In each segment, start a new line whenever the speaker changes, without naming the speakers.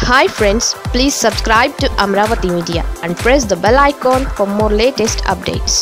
hi friends please subscribe to Amaravati media and press the bell icon for more latest updates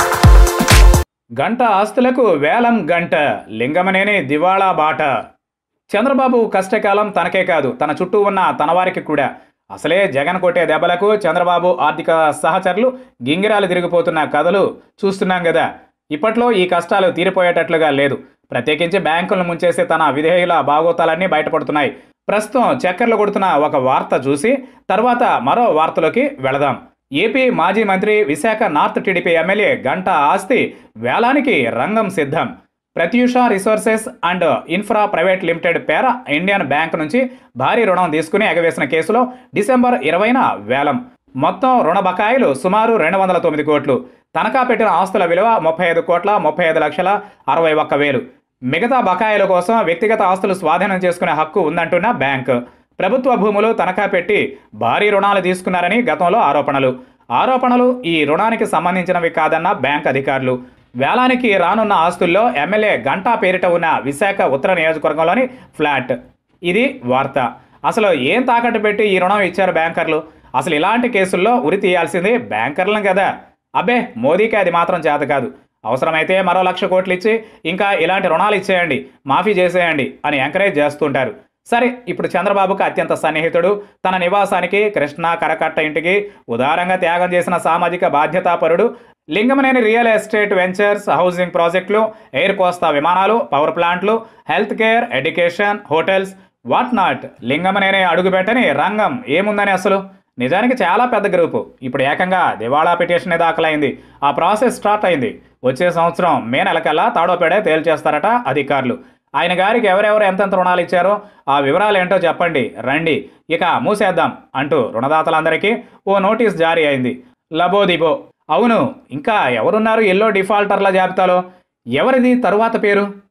గంట ఆస్తులకు వేలం గంట లింగమనేని దివాళా బాట చంద్రబాబు కష్టకాలం తనకే కాదు తన చుట్టూ ఉన్న తన వారికి కూడా అసలే జగన్ కొట్టే దెబ్బలకు చంద్రబాబు ఆర్థిక సహచరులు గింగిరాలు తిరిగిపోతున్న కథలు చూస్తున్నాం కదా ఇప్పట్లో ఈ కష్టాలు తీరిపోయేటట్లుగా లేదు ప్రత్యేకించి బ్యాంకులను ముంచేసి తన విధేయుల బాగోతాలన్నీ బయటపడుతున్నాయి ప్రస్తుతం చక్కర్లు కొడుతున్న ఒక వార్త చూసి తర్వాత మరో వార్తలోకి వెళదాం ఏపీ మాజీ మంత్రి విశాఖ నార్త్ టీడీపీ ఎమ్మెల్యే గంట ఆస్తి వేలానికి రంగం సిద్ధం Pratyusha resources and infra private limited పేర ఇండియన్ బ్యాంక్ నుంచి భారీ రుణం తీసుకుని ఎగవేసిన కేసులో డిసెంబర్ ఇరవైన వేలం మొత్తం రుణ బకాయిలు సుమారు రెండు వందల తొమ్మిది కోట్లు తనఖా పెట్టిన ఆస్తుల విలువ ముప్పై ఐదు కోట్ల ముప్పై ఐదు లక్షల అరవై ఒక్క వేలు మిగతా బకాయిల కోసం వ్యక్తిగత ఆస్తులు స్వాధీనం చేసుకునే హక్కు ఉందంటున్న బ్యాంక్ ప్రభుత్వ భూములు తనఖా పెట్టి భారీ రుణాలు తీసుకున్నారని గతంలో ఆరోపణలు ఆరోపణలు ఈ రుణానికి సంబంధించినవి కాదన్న బ్యాంక్ అధికారులు వేలానికి రానున్న ఆస్తుల్లో ఎమ్మెల్యే గంటా పేరిట ఉన్న విశాఖ ఉత్తర నియోజకవర్గంలోని ఫ్లాట్ ఇది వార్త అసలు ఏం తాకట్టు పెట్టి ఈ రుణం ఇచ్చారు బ్యాంకర్లు అసలు ఇలాంటి కేసుల్లో ఉరి తీయాల్సింది బ్యాంకర్లను కదా అబ్బే మోదీకి అది మాత్రం చేత కాదు అవసరమైతే మరో లక్ష కోట్లు ఇచ్చి ఇంకా ఇలాంటి రుణాలు ఇచ్చేయండి మాఫీ చేసేయండి అని ఎంకరేజ్ చేస్తుంటారు సరే ఇప్పుడు చంద్రబాబుకు అత్యంత సన్నిహితుడు తన నివాసానికి కృష్ణా కరకట్ట ఇంటికి ఉదారంగా త్యాగం చేసిన సామాజిక బాధ్యతాపరుడు Lingamaneni real estate ventures housing ప్రాజెక్టులు ఎయిర్ కోస్తా విమానాలు పవర్ ప్లాంట్లు health care education hotels what not Lingamaneni అడుగుపెట్టని రంగం ఏముందని అసలు నిజానికి చాలా పెద్ద గ్రూపు ఇప్పుడు ఏకంగా దివాళా పిటిషన్ దాఖలైంది ఆ ప్రాసెస్ స్టార్ట్ అయింది వచ్చే సంవత్సరం మే నెలకల్లా తాడోపేడే తేల్చేస్తారట అధికారులు ఆయన గారికి ఎవరెవరు ఎంతెంత రుణాలు ఇచ్చారో ఆ వివరాలు ఏంటో చెప్పండి రండి ఇక మూసేద్దాం అంటూ రుణదాతలందరికీ ఓ నోటీస్ జారీ అయింది లబోదిబో అవును ఇంకా ఎవరున్నారు ఎల్లో డిఫాల్టర్ల జాబితాలో ఎవరిది తరువాత పేరు